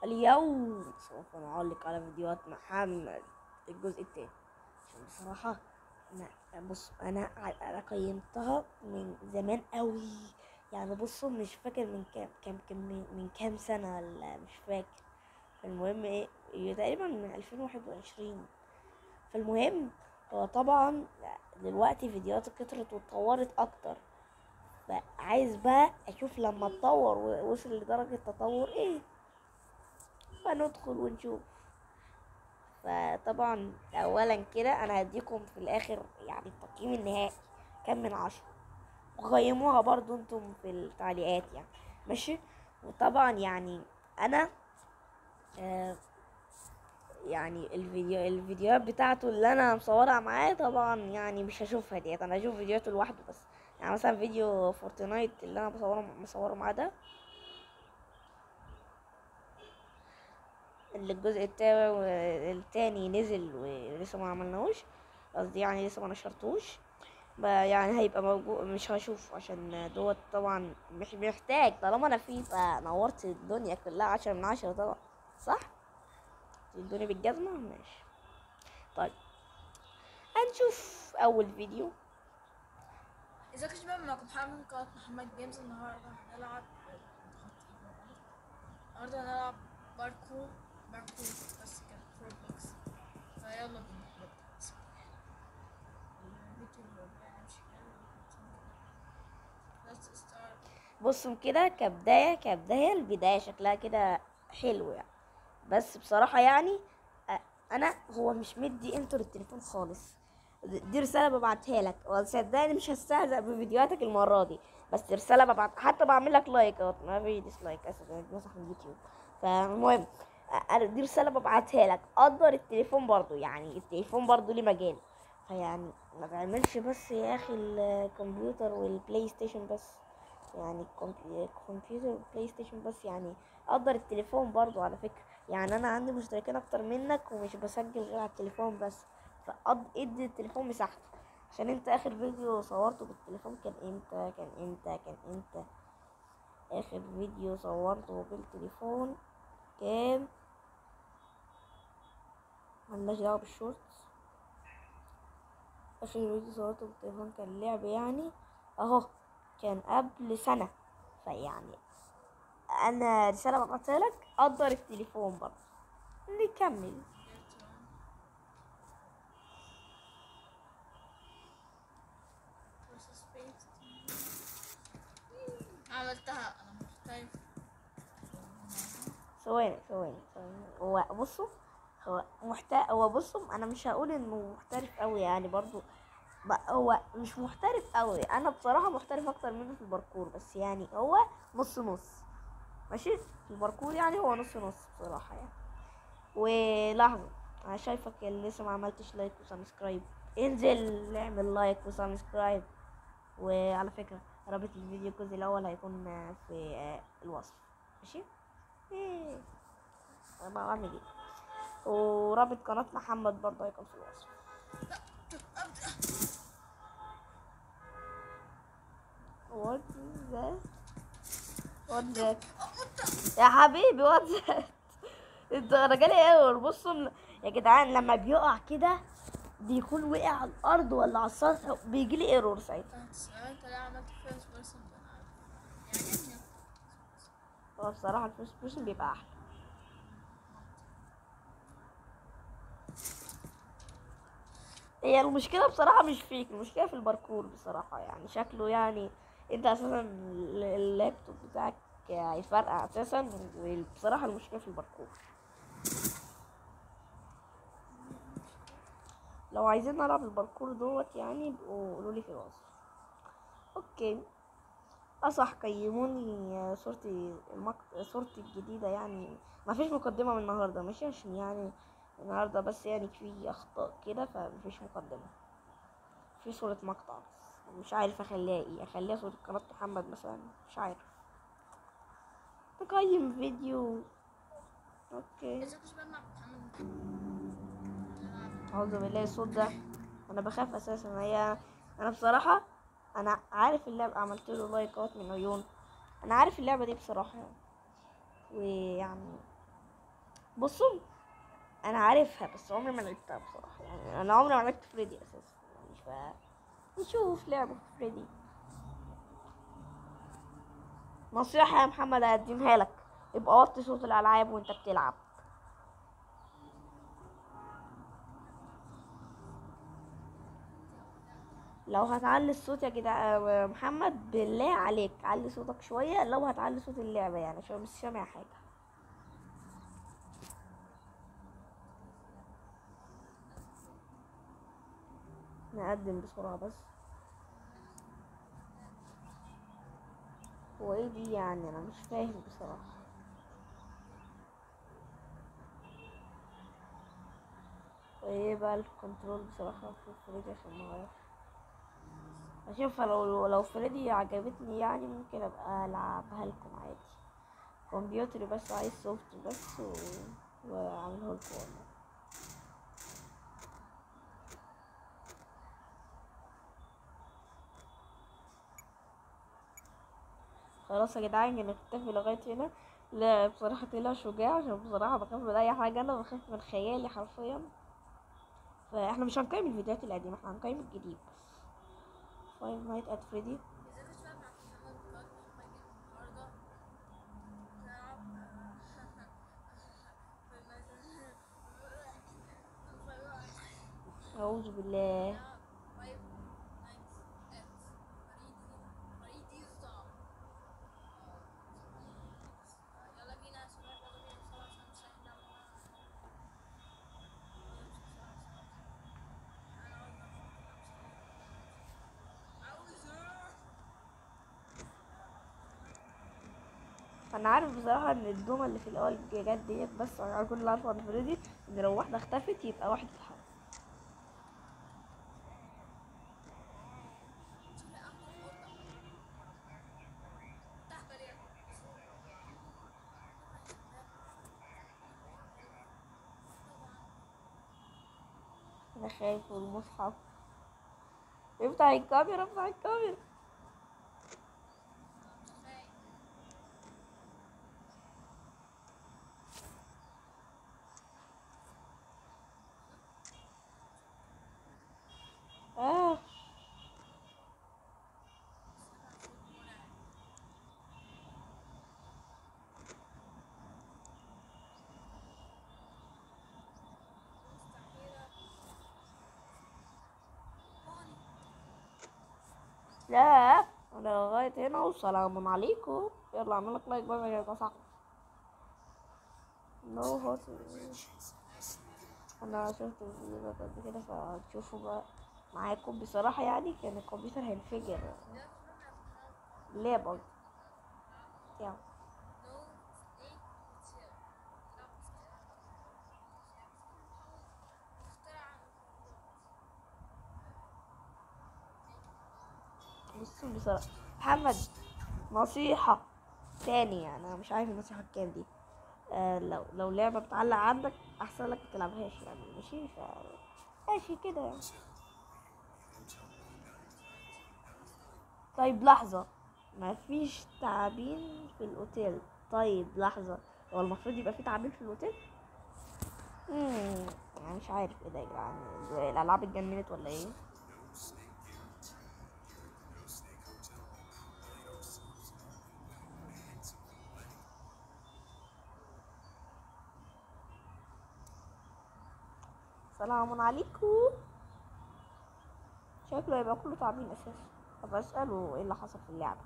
اليوم سوف نعلق على فيديوهات محمد الجزء التاني عشان بصراحة أنا بص أنا ع- أنا قيمتها من زمان قوي يعني بصوا مش فاكر من كام كام كام من من كام سنة ولا مش فاكر فالمهم ايه هي تقريبا من 2021 فالمهم هو طبعا دلوقتي فيديوهات كترت واتطورت اكتر فعايز بقى اشوف لما اتطور ووصل لدرجة تطور ايه فندخل ونشوف فطبعا اولا كده انا هديكم في الاخر يعني التقييم النهائي كام من عشرة وقيموها برضو انتم في التعليقات يعني ماشي وطبعا يعني انا آه يعني الفيديو الفيديوهات بتاعته اللي انا مصورها معاه طبعا يعني مش هشوفها ديت انا هشوف فيديوهاته لوحده بس يعني مثلا فيديو فورتنايت اللي انا بصوره مصوره معاه ده اللي الجزء التاني التاني نزل ولسه ما عملناهوش قصدي يعني لسه ما نشرتوش ب- يعني هيبقى موجود مش هشوف عشان دوت طبعا مش محتاج طالما انا فيه فنورت الدنيا كلها عشرة من عشرة طبعا صح الدنيا بالجزمة ماشي طيب هنشوف اول فيديو ازيك يا شباب معكم محمد من قناة محمد جيمز النهاردة هنلعب النهاردة هنلعب باركور باركور بس كده روبلوكس فيلا بينا نبدأ بسم الله الفيديو اللي هيمشي كده Let's start بصوا كده كبداية كبداية البداية شكلها كده حلو يعني بس بصراحة يعني أ- أنا هو مش مدي انتر التليفون خالص دي دي رسالة ببعتها لك وصدقني مش هستهزأ بفيديوهاتك المرة دي بس دي رسالة ببعت حتى بعمل لك لايك اهو ما في ديسلايك اسف مسح من اليوتيوب فالمهم أ- انا دي رسالة ببعتها لك قدر التليفون برضو يعني التليفون برضو ليه مجال فيعني ما تعملش بس يا اخي الكمبيوتر والبلاي ستيشن بس يعني الكمبي- الكمبيوتر والبلاي ستيشن بس يعني اقدر التليفون برضو على فكرة يعني انا عندي مشتركين اكتر منك ومش بسجل غير على التليفون بس فقد ادي التليفون مساحته عشان انت اخر فيديو صورته بالتليفون كان امتى كان امتى كان امتى اخر فيديو صورته بالتليفون كان ملناش دعوة بالشورتس اخر فيديو صورته بالتليفون كان لعب يعني اهو كان قبل سنة فيعني انا رسالة ببعتها لك قدر التليفون برضه نكمل get one versus paste عملتها انا محترف ثواني ثواني ثواني هو بصوا هو محت هو بصوا انا مش هقول انه محترف قوي يعني برضو ب- هو مش محترف قوي انا بصراحة محترف اكتر منه في الباركور بس يعني هو نص نص ماشي في الباركور يعني هو نص نص بصراحة يعني ولحظة انا شايفك اللي لسه ما عملتش لايك وسبسكرايب انزل اعمل لايك وسبسكرايب وعلى فكرة رابط الفيديو الجزء الاول هيكون في الوصف ماشي ايه انا بعمل ايه ورابط قناة محمد برضه هيكون في الوصف What is that? What that? يا حبيبي what that? انت انا جالي ايرور بصوا م- يا جدعان لما بيقع كده بيكون وقع على الارض ولا على السطح بيجي لي ايرور ساعتها انت ليه عملت فيرست بيرسون يعجبني هو بصراحة الفيرست بيرسون بيبقى احلى هي المشكلة بصراحة مش فيك المشكلة في الباركور بصراحة يعني شكله يعني انت اساسا ال- اللابتوب بتاعك هيفرقع اساسا وبصراحة المشكلة في الباركور لو عايزين نلعب الباركور دوت يعني بقوا قولوا لي في الوصف اوكي اصح قيموني صورتي المك... صورتي الجديدة يعني ما فيش مقدمة من النهاردة ماشي عشان يعني النهاردة بس يعني في اخطاء كده فمفيش مقدمة في صورة مقطع بس مش عارف اخليها ايه اخليها صورة قناة محمد مثلا مش عارف نقيم فيديو اوكي ازيك يا شباب معكم محمد اعوذ بالله الصوت ده انا بخاف اساسا هي انا بصراحه انا عارف اللعبه عملت له لايكات من عيون انا عارف اللعبه دي بصراحه ويعني بصوا انا عارفها بس عمري ما لعبتها بصراحه يعني انا عمري ما لعبت فريدي اساسا يعني ف نشوف لعبه فريدي نصيحه يا محمد اقدمها لك يبقى وطي صوت الالعاب وانت بتلعب لو هتعلي الصوت يا جدع يا محمد بالله عليك علي صوتك شويه لو هتعلي صوت اللعبه يعني عشان مش سامع حاجه نقدم بسرعة بس هو ايه دي يعني انا مش فاهم بصراحة وايه بقى الكنترول بصراحة في فريدي عشان ما اعرفش اشوفها لو لو فريدي عجبتني يعني ممكن ابقى العبها لكم عادي كمبيوتري بس عايز سوفت بس و... واعمله لكم والله خلاص يا جدعان نكتفي لغاية هنا لا بصراحة طلع شجاع عشان بصراحة بخاف من أي حاجة أنا بخاف من خيالي حرفيا فاحنا مش هنقيم الفيديوهات القديمة احنا هنقيم الجديد بس فايف نايت ات فريدي ازيكم يا شباب معاكم محمد بقى النهارده نلعب في أعوذ بالله Five Nights at Freddy's Stop. يلا بينا يا شباب يلا بينا بسرعة عشان مش هنلعب أنا عارف بصراحة إن الدومة اللي في الأول جت ديت بس أنا كل اللي عارفه عن فريدي إن لو واحدة اختفت يبقى واحد اتحرك أنا خايف والمصحف افتح الكاميرا افتح الكاميرا آه لا انا لغايه هنا والسلام عليكم يلا اعمل لك لايك بقى يا صاحبي نو هوت انا شفت الفيديو ده قبل كده فتشوفوا بقى معاكم بصراحه يعني كان الكمبيوتر هينفجر لعبه يلا بصوا بصراحه محمد نصيحه تاني انا مش عارف النصيحه الكام دي آه لو لو لعبه بتعلق عندك احسن لك متلعبهاش يعني ماشي ف ماشي كده يعني طيب لحظة مفيش تعابين في الأوتيل طيب لحظة هو المفروض يبقى في تعابين في الأوتيل؟ مم. يعني مش عارف ايه ده يا جدعان الألعاب اتجننت ولا ايه؟ سلام عليكم شكله يبقى كله تعبين اساسا طب اساله ايه اللي حصل في اللعبه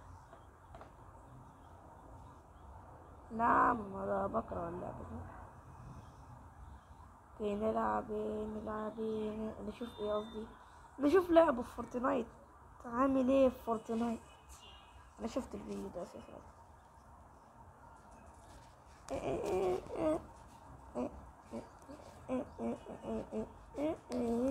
نعم انا بكره اللعبه دي اوكي نلعب ايه نلعب ايه نشوف ايه قصدي نشوف لعبه في فورتنايت عامل ايه في فورتنايت انا شفت الفيديو ده اساسا إيه إيه إيه إيه إيه إيه إيه إيه إيه إيه.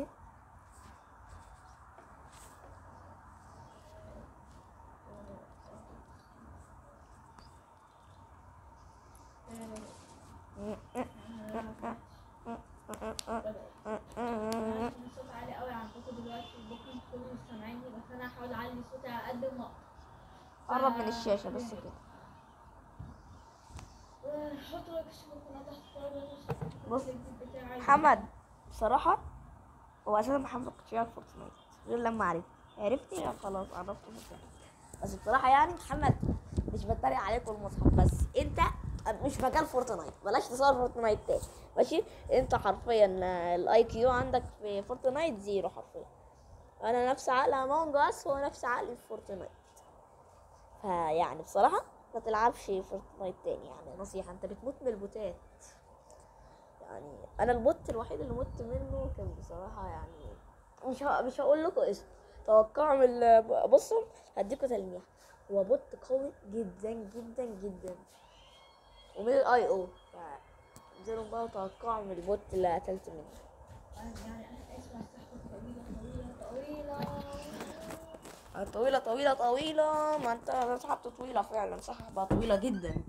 عشان الصوت عالي قوي عندكم دلوقتي ممكن تكونوا مش سامعيني بس انا هحاول اعلي صوتي على قد ما اقدر قرب من الشاشة بس كده هحط لك اسم القناة تحت خالص بص، الفيديو بتاعي محمد بصراحة هو أساسا محمد ما كنتش يعرف فورتنايت غير لما عرفت عرفتني لا خلاص عرفت فورتنايت بس بصراحة يعني محمد مش بتريق عليك والمصحف بس أنت مش مجال فورتنايت بلاش تصور فورتنايت تاني ماشي أنت حرفيا الأي كيو عندك في فورتنايت زيرو حرفيا أنا نفس عقل أمونج أس هو نفس عقلي في فورتنايت فيعني بصراحة ما تلعبش فورتنايت تاني يعني نصيحة أنت بتموت من البوتات يعني انا البوت الوحيد اللي مت منه كان بصراحه يعني مش ه... مش هقول لكم اسمه توقعوا من ال- بصوا هديكوا تلميح هو بوت قوي جدا جدا جدا ومن الاي او انزلوا بقى توقعوا من البوت اللي قتلت منه يعني انا اسمع السحبة طويلة طويلة طويلة طويلة طويلة طويلة ما انت سحبت طويلة فعلا سحبة طويلة جدا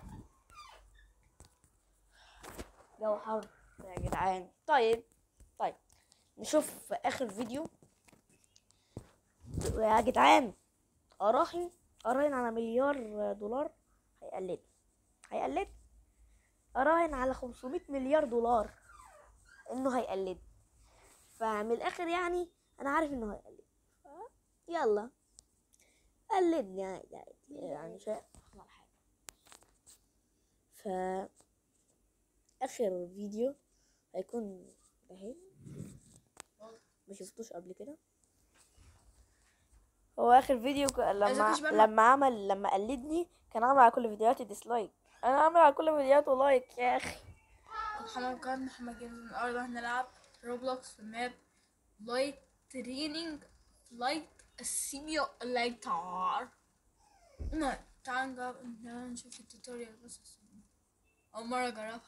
جو حر يا جدعان طيب طيب نشوف اخر فيديو يا جدعان اراهن اراهن على مليار دولار هيقلد هيقلد اراهن على 500 مليار دولار انه هيقلد فمن الاخر يعني انا عارف انه هيقلد يلا قلدني عادي عادي يعني مش هيحصل حاجة ف آخر فيديو هيكون اهي ما شفتوش قبل كده هو آخر فيديو ك- لما كنتش بعمل- لما عمل لما قلدني كان عامل على كل فيديوهاتي ديسلايك انا عامل على كل فيديوهاته لايك يا اخي محمد قناة محمد جيمز النهاردة هنلعب روبلوكس في ماب لايت تريننج لايت سيميوليتر ما تعال نجرب تعال نشوف التوتوريال بس أول مرة أجربها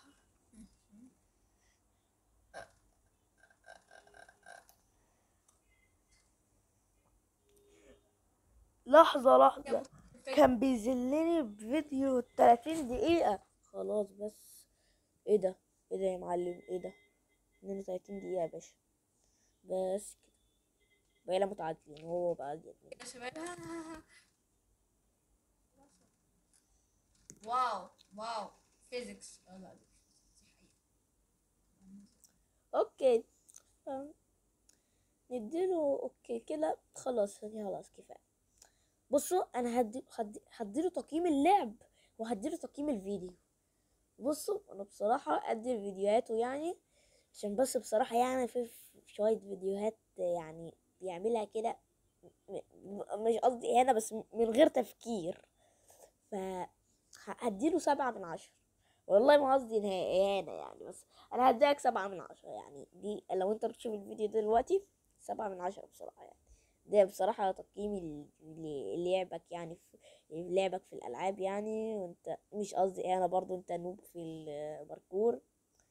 لحظة لحظة كان بيذلني بفيديو 30 دقيقة خلاص بس ايه ده ايه ده يا معلم ايه ده 32 دقيقة يا باشا بس كده بقينا متعادلين هو بقى اتنين. يا شباب واو واو فيزيكس لا لا دي حقيقة اوكي ف- نديله اوكي كده خلاص هدي خلاص كفاية بصوا انا هدي هدي هديله تقييم اللعب وهديله تقييم الفيديو بصوا انا بصراحة ادي فيديوهاته يعني عشان بس بصراحة يعني في في شوية فيديوهات يعني بيعملها كده م- م- مش قصدي هنا بس من غير تفكير ف هديله سبعة من عشرة والله ما قصدي إنها اهانة يعني بس انا هديك سبعة من عشرة يعني دي لو انت بتشوف الفيديو دلوقتي سبعة من عشرة بصراحة يعني ده بصراحة تقييمي ل- ل- لعبك يعني في لعبك في الألعاب يعني وانت مش قصدي اهانة برضو انت نوب في الباركور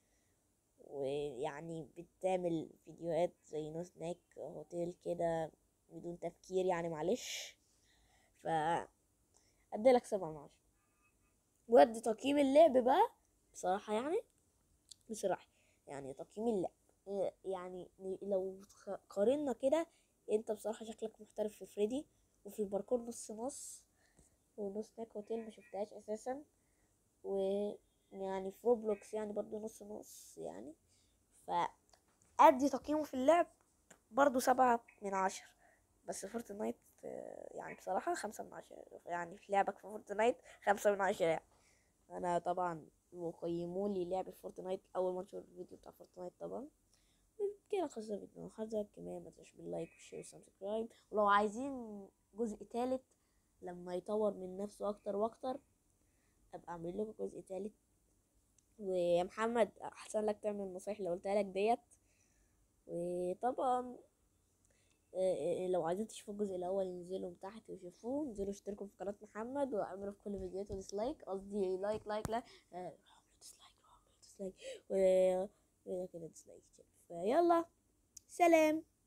ويعني بتعمل فيديوهات زي نو سناك هوتيل كده بدون تفكير يعني معلش ف اديلك سبعة من عشرة وادي تقييم اللعب بقى بصراحة يعني بصراحة يعني تقييم اللعب إيه يعني لو خ- قارنا كده انت بصراحة شكلك محترف في فريدي وفي الباركور نص نص ونص ناك هوتيل ما شفتهاش اساسا و يعني في روبلوكس يعني برضو نص نص يعني فأدي تقييمه في اللعب برضو سبعة من عشرة بس فورتنايت آه، يعني بصراحة خمسة من عشرة يعني في لعبك في فورتنايت خمسة من عشرة يعني أنا طبعا وقيموا لي لعبة فورتنايت أول ما نشوف الفيديو بتاع فورتنايت طبعا كده خلصنا الفيديو النهاردة كمان ما تنسوش باللايك والشير والسبسكرايب ولو عايزين جزء تالت لما يطور من نفسه أكتر وأكتر أبقى أعمل لكم جزء تالت ويا محمد أحسن لك تعمل النصايح اللي قلتها لك ديت وطبعا آه، آه، لو عايزين تشوفوا الجزء الاول انزلوا من تحت وشوفوه انزلوا اشتركوا في قناه محمد واعملوا في كل فيديوهاته ديسلايك قصدي لايك لايك لا آه، اعملوا ديسلايك اعملوا ديسلايك و كده كده ديسلايك فيلا سلام